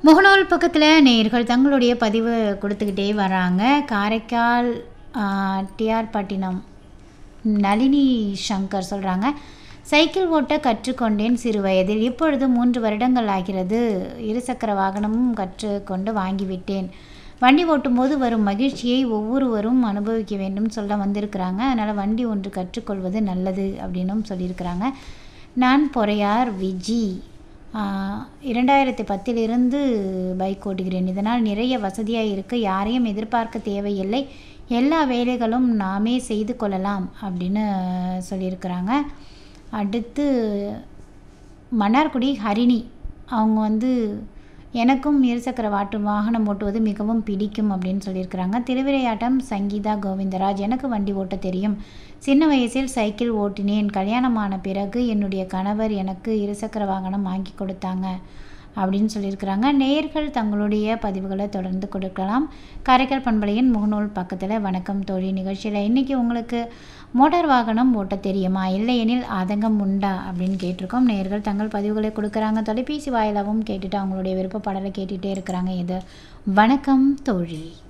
முகநூல் பக்கத்தில் நேயர்கள் தங்களுடைய பதிவு கொடுத்துக்கிட்டே வராங்க காரைக்கால் டிஆர் பட்டினம் நளினி சங்கர் சொல்கிறாங்க சைக்கிள் ஓட்ட கற்றுக்கொண்டேன் சிறு வயதில் இப்பொழுது மூன்று வருடங்கள் ஆகிறது இருசக்கர வாகனமும் கற்றுக்கொண்டு வாங்கிவிட்டேன் வண்டி ஓட்டும்போது வரும் மகிழ்ச்சியை ஒவ்வொருவரும் அனுபவிக்க வேண்டும் சொல்ல வந்திருக்கிறாங்க அதனால் வண்டி ஒன்று கற்றுக்கொள்வது நல்லது அப்படின்னும் சொல்லியிருக்கிறாங்க நான் பொறையார் விஜி ஆஹ், இரண்டாயிரத்தி பத்திலிருந்து பைக் ஓட்டுகிறேன் இதனால் நிறைய வசதியாக இருக்குது யாரையும் எதிர்பார்க்க தேவையில்லை எல்லா வேலைகளும் நாமே செய்து கொள்ளலாம் அப்படின்னு சொல்லியிருக்கிறாங்க அடுத்து மன்னார்குடி ஹரிணி அவங்க வந்து எனக்கும் இருசக்கர வாட்டு வாகனம் ஓட்டுவது மிகவும் பிடிக்கும் அப்படின்னு சொல்லியிருக்கிறாங்க திருவிளையாட்டம் சங்கீதா கோவிந்தராஜ் எனக்கு வண்டி ஓட்ட தெரியும் சின்ன வயசில் சைக்கிள் ஓட்டினேன் கல்யாணமான பிறகு என்னுடைய கணவர் எனக்கு இருசக்கர வாகனம் வாங்கி கொடுத்தாங்க அப்படின்னு சொல்லியிருக்கிறாங்க நேயர்கள் தங்களுடைய பதிவுகளை தொடர்ந்து கொடுக்கலாம் காரைக்கால் பண்பலையின் முகநூல் பக்கத்தில் வணக்கம் தோழி நிகழ்ச்சியில் இன்றைக்கி உங்களுக்கு மோட்டார் வாகனம் ஓட்ட தெரியுமா இல்லையெனில் ஆதங்கம் உண்டா அப்படின்னு கேட்டிருக்கோம் நேயர்கள் தங்கள் பதிவுகளை கொடுக்குறாங்க தொலைபேசி வாயிலாகவும் கேட்டுட்டு அவங்களுடைய விருப்ப பாடலை கேட்டுகிட்டே இருக்கிறாங்க இது வணக்கம் தோழி